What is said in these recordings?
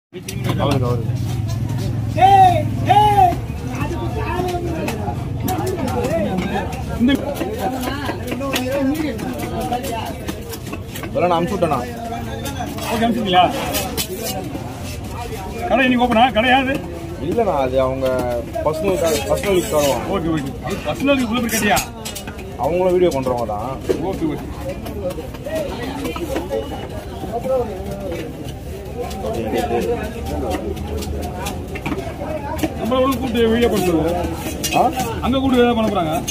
அவருக்கு அவருக்கு இதெல்லாம் நான் அனுப்பிச்சு விட்டேண்ணா ஓகே அனுப்பிச்சிங்களா கடை இன்னைக்கு ஓப்பனா கடையாது இல்லைண்ணா அது அவங்க பர்சனல் பர்சனல் யூஸ் தருவாங்க ஓகே ஓகே அது பர்சனலுக்கு உள்ள போய் கேட்டியா அவங்களும் வீடியோ பண்ணுறவங்க தான் ஓகே ஓகே நம்மள உள்ள கூப்பிட்டு வீடியோ பண்ணுறது ஆ அங்கே கூப்பிட்டு ஏதாவது பண்ண போகிறாங்க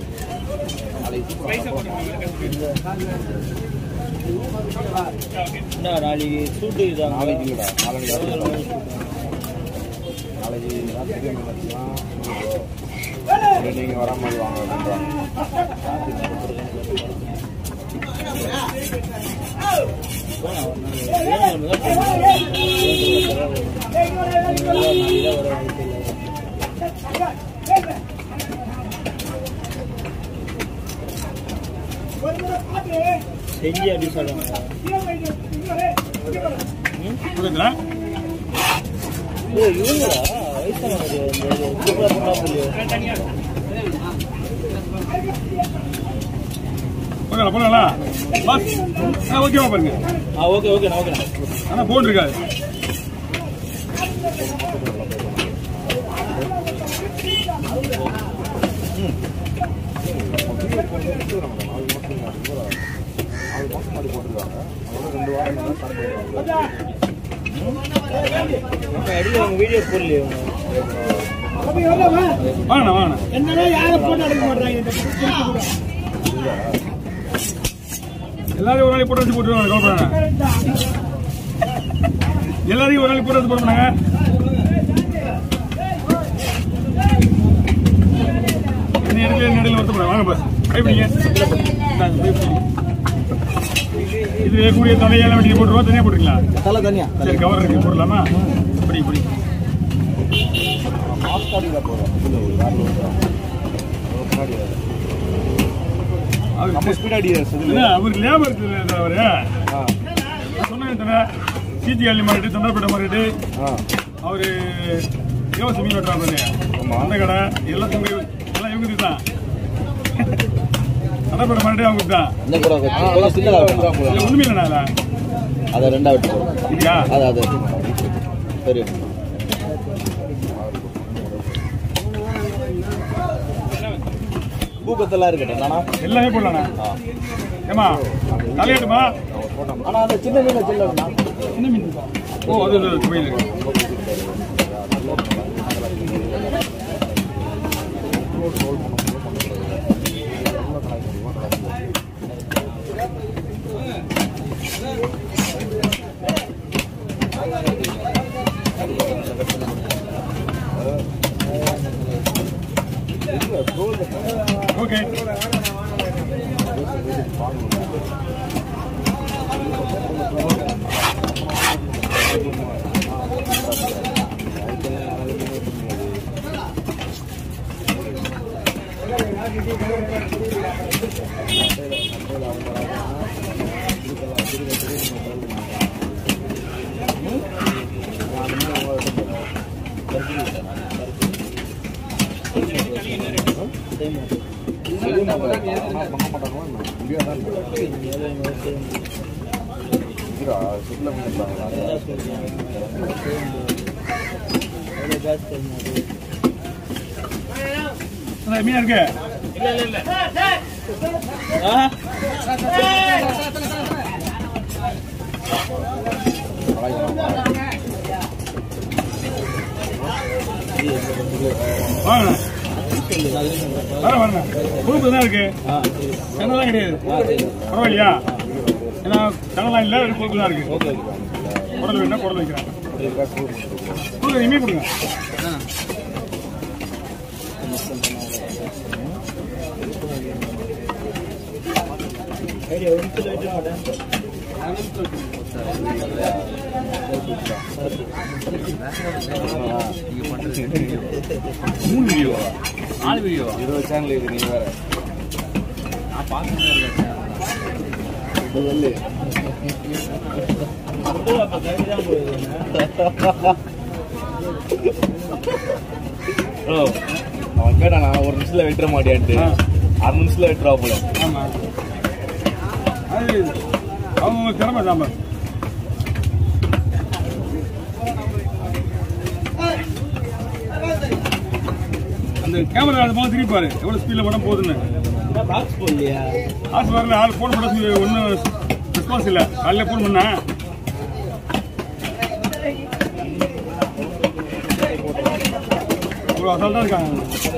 நாளைக்கு சூட்டு இதாங்க நாளைக்கு இல்லைடா நாளைக்கு ராத்திரி நாளைக்கு ராத்திரி வச்சுக்கலாம் நீங்கள் வர மாதிரி வாங்க அப்படின்றாங்க செஞ்சு அப்படி சொல்றாங்க புரியுதுங்களா ஏ இவங்களா வயசானவர் இந்த சூப்பரா பண்ணா புள்ளியோ ஓகே போகலாங்களா பஸ் ஆ ஓகேவா பாருங்க ஆ ஓகே ஓகே ஓகே ஆனால் போன் இருக்காது நாலு மாதம் மாதிரி போட்டிருக்காங்க அவங்க ரெண்டு வாரம் தான் ஸ்டார்ட் பண்ணிடுவாங்க அடியில் அவங்க வீடியோ போடலையே இவங்க வாங்கண்ணா வாங்கண்ணா எல்லாரையும் ஒரு நாளைக்கு போட்டு வச்சு போட்டுருவாங்க கவலைப்படாங்க எல்லாரையும் ஒரு நாளைக்கு போட்டு வச்சு போடுறாங்க நெடுல நெடுல வருத்தப்பட வாங்க பஸ் கைப்பிடிங்க இந்தாங்க, கை பிடிங்க. இது கூடிய தலையெல்லாம் வெட்டி போட்டுருவோம் தனியாக போட்டுக்கலாம் தலை தனியா சரி கவர் இருக்கு போடலாமா இப்படி இப்படி மாஸ்க் அடியில் போதும் இல்லை ஒரு வேறு ஒரு முன்னாடி அவரு நம்ம ஸ்பீட் அடிக்கிறது என்ன, அவருக்கு லேபர் அவரு ஆ சொன்னாங்க தானே சிஜி அள்ளி மாறிட்டு தொண்டர்பேட்டை மாறிட்டு ஆ அவரு இலவச மீன் வெட்டுறாரு ஆமா. அந்த கடை எல்லாம் இவங்க எல்லாம் இவங்க தான் தொண்டர்பேட்டை மாறிட்டு அவங்க தான் இந்த கூட கொஞ்சம் சின்னதா இருக்கணும். இல்ல, ஒண்ணுமே இல்லைண்ணா அதுல. அதை ரெண்டா விட்டு போடுங்க. இதுக்கா அது அது சரி பூக்கத்தெல்லாம் இருக்கட்டும் நானா எல்லாமே போடலாண்ணா ஏமா தலையாட்டுமா ஆனா அந்த சின்ன மீன் சின்ன என்ன மீன் இருக்கா? ஓ அது அது கோயில் இருக்கு ஓகே அந்த மீன் இருக்கு வாங்கண்ணா வர வரண்ணா குழுப்பு தான் இருக்கு சென்னலாம் கிடையாது பரவாயில்லையா ஏன்னா சென்னலாம் இல்லை வெறும் குழுப்பு தான் இருக்கு குடல் வேணா குடல் வைக்கிறாங்க கொடுங்க இமே கொடுங்க மூணு வீடியோ நாலு வீடியோ இருபது சேனல் இது நீங்க வேற நான் பார்த்து இது வந்து அப்ப கறி தான் போயிருக்கேன் ப்ரோ அவன் கேட்டான் நான் ஒரு நிமிஷத்துல வெட்டுற மாட்டியான்ட்டு ஆ. அரை நிமிஷத்துல வெட்டுறா போல ஆமா அது அவங்க திறமை தான் அந்த கேமரா அது மாதிரி திருப்பி பாரு எவ்வளவு ஸ்பீட்ல படம் போகுதுன்னு பாக்ஸ் போடலையா ஆசை வரல ஆள் ஃபோன் பண்ண சொல்லி ஒன்றும் ரெஸ்பான்ஸ் இல்லை காலையில் ஃபோன் பண்ணேன் ஒரு அசால்ட்டாக இருக்காங்க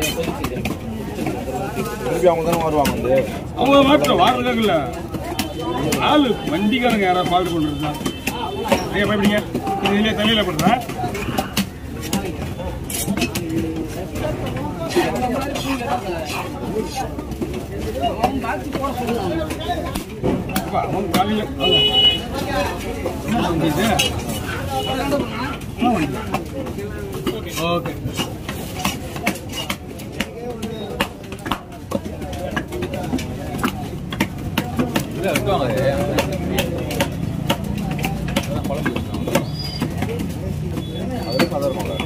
திருப்பி அவங்க தானே வருவாங்க வந்து அவங்க மாற்றம் வாரதுக்காக இல்லை ஆள் வண்டிக்காரங்க யாராவது ஃபால்ட் பண்ணுறது தான் நீங்கள் பயப்படிங்க இது இல்லையே தலையில் பண்ணுறேன் அப்பா, அவன் காலையில் என்ன வண்டி இது என்ன வண்டி ஓகே அதுலேயும் கதை இருக்கும்ல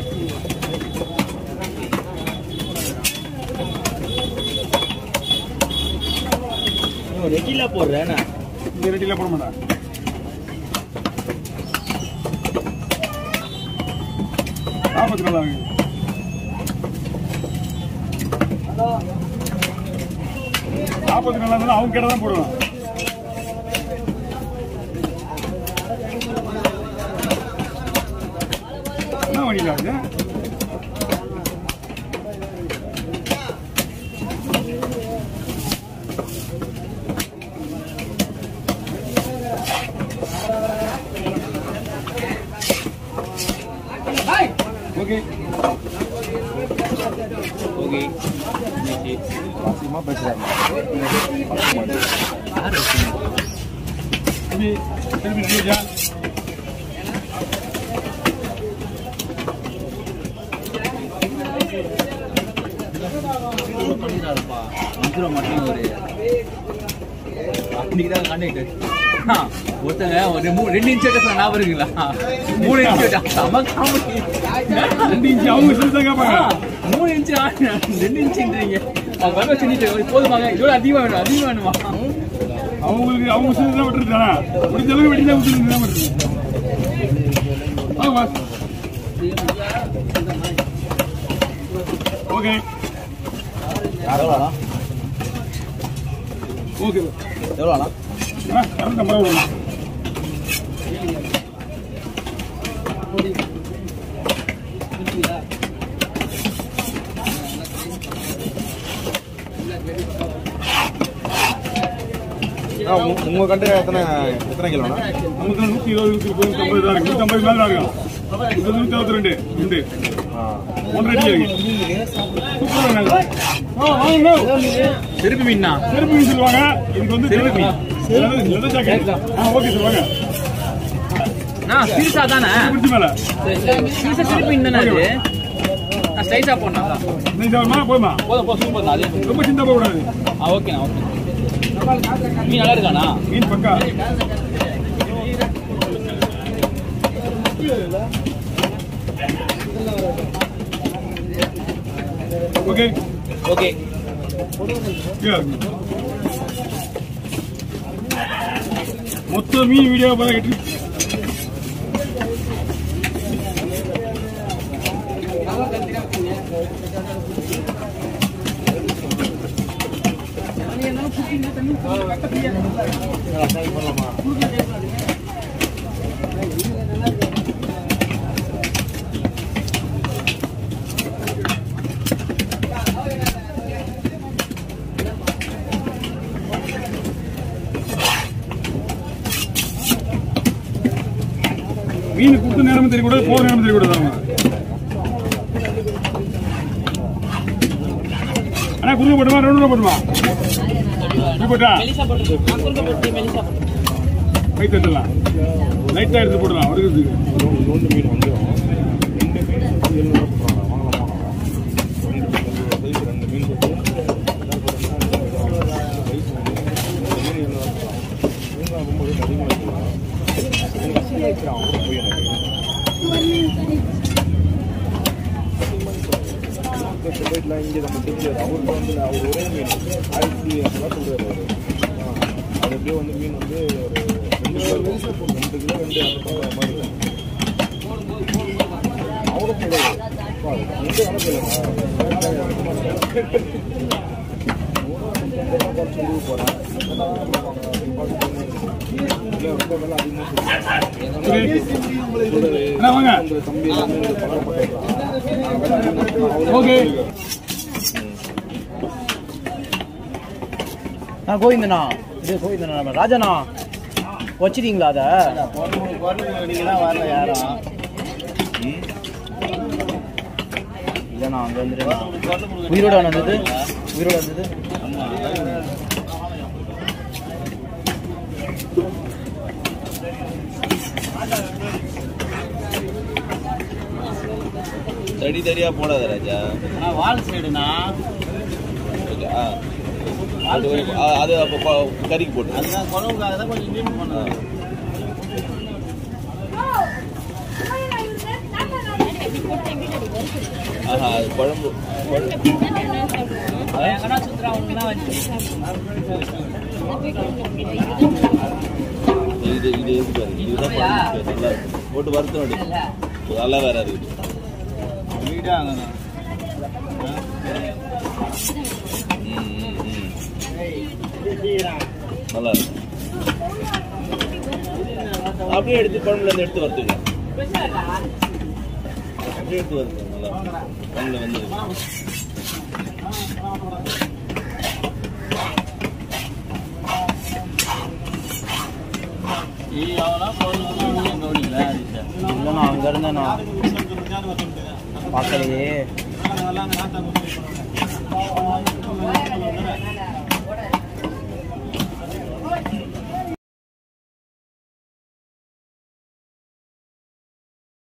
இவன் ரெட்டிலா போடுறேன் இந்த ரெட்டியில் போட மாட்டேன் நாற்பத்தி நல்லா இருக்கு நாற்பத்தி நல்லா இருந்தாலும் அவங்க கிட்ட தான் போடுவேன் என்ன வண்டியில் அது ஓகே ஓகே அசிங்கமாக பேசுகிறாங்க திரும்பி திரும்பி நினைச்சா பண்ணிடாதப்பா அஞ்சு ரூபா மட்டும் ஒரு அன்னைக்கு தான் கான்டாக்ட் ஒருத்தங்க ஒரு மூணு ரெண்டு இன்ச் எடுத்த ஞாபகம் இருக்குங்களா மூணு இன்ச் எடுத்தா செம காமெடி ரெண்டு இன்ச்சு அவங்க சொல்லி தான் கேட்பாங்க மூணு இன்ச் ரெண்டு இன்ச்சுன்றீங்க அவங்க வர வச்சுட்டு போதுமாங்க இதோட அதிகமா வேணும் அதிகமா வேணுமா அவங்களுக்கு அவங்க சொல்லி தான் விட்டுருக்கானா முடிஞ்ச அளவுக்கு வெட்டி தான் சொல்லி தான் விட்டுருக்கு வாங்க பாஸ் ஓகே எவ்வளோண்ணா ஓகே எவ்வளோண்ணா ஆ இரநூத்தம்பது ரூபா வரும். உங்க கண்டு எத்தனை எத்தனை கிலோண்ணா நமக்கு நூற்றி இருபது நூற்றி முப்பது நூற்றி ஐம்பது தான் இருக்கு நூற்றி ஐம்பது மேலே தான் இருக்கும் இது நூற்றி அறுபத்தி ரெண்டு ரெண்டு ஆ ஒன்றரை அடி இருக்கு சூப்பராக இருக்கு. ஆ வாங்க திருப்பி மீனா செருப்பு மீன் சொல்லுவாங்க இதுக்கு வந்து செருப்பு மீன். லெதர் லெதர் ஜாக்கெட் ஆ ஓகே சொல்லுவாங்க நான் சீரியஸா தானே பிடிச்சி மேலே சீரியஸா திருப்பி மீன் தானே அது நான் ஸ்லைஸா போனா நீ சாப்பிடுமா போதுமா போதும் போதும் சூப்பர் தான் அது ரொம்ப சின்ன போகக்கூடாது ஆ ஓகேண்ணா ஓகே மீன் நல்லா இருக்காண்ணா மீன் பக்கா ஓகே ஓகே மொத்த மீன் வீடியோ பார்த்துட்டு மீன் கொடுத்த நேரமும் தெரியக்கூடாது போற நேரமும் தெரியக்கூடாது அவங்க அண்ணா குறுக்க போட்டுமா ரெண்டு ரூபா போட்டுமா இது போட்டா கை தட்டலாம் லைட்டாக எடுத்து போடலாம் வறுக்கிறதுக்கு நோண்டு மீன் வந்துடும் ரெண்டு மீன் வந்து எழுநூறு சொல்கிறாங்க வாங்கலாம் வாங்கலாம் ரெண்டு மீன் ரெண்டு மீன் போட்டு மீன் எழுநூறு ரொம்ப அதிகமாக இருக்கலாம் இல்லை இங்கே நம்ம தெரியாது அவருக்கு வந்து அவர் ஒரே மீன் ஆயிரத்தி ஐம்பது சொல்கிறார் அவர் அது எப்படியோ வந்து மீன் வந்து ஒரு ரெண்டு கிலோ இருக்கும். ரெண்டு கிலோ ரெண்டு இரநூறுபா அது மாதிரி இருக்கும். அவரும் சொல்லுவார் அப்பா, எங்க வேலை செய்யலாம் சொல்லி போகிறேன் இல்லை ரொம்ப வேலை அதிகமாக சொல்லுவார் என்ன வாங்க உங்க தம்பி எல்லாமே எனக்கு பழக்கப்பட்டிருக்கான். ஓகே ஆ கோவிந்தண்ணா இது கோவிந்தண்ணா நம்ம ராஜண்ணா வச்சிட்டீங்களா அதை இல்லைண்ணா அங்கே வந்துட்டு உயிரோட வந்தது உயிரோட வந்தது தடி தடியா போடாத ராஜா வால் சைடுண்ணா ஓகே, ஆ. அது ஒரு- ஆ, அது அப்போ கொ- கறிக்கு போட்டு அதுதான் குழம்புக்காக தான் கொஞ்சம் நீட் பண்ணுது ஆஹா அது குழம்பு குழம்பு எங்கன்னா சுற்றுறா ஒன்றுனா வச்சு இது இது இருக்கு பாரு இதுதான் குழம்பு நல்லா இருக்கு போட்டு வறுத்த வேண்டியது நல்லா வேற இருக்கு வீடாங்கண்ணா ம், ம், ம். நல்லா இருக்கு அப்படியே எடுத்து குழம்புல இருந்து எடுத்து வறுத்துக்கலாம் அப்படியே எடுத்து வறுத்து நல்லா குழம்புல வந்து இல்லைண்ணா அங்கே இருந்தேண்ணா பார்க்கலையே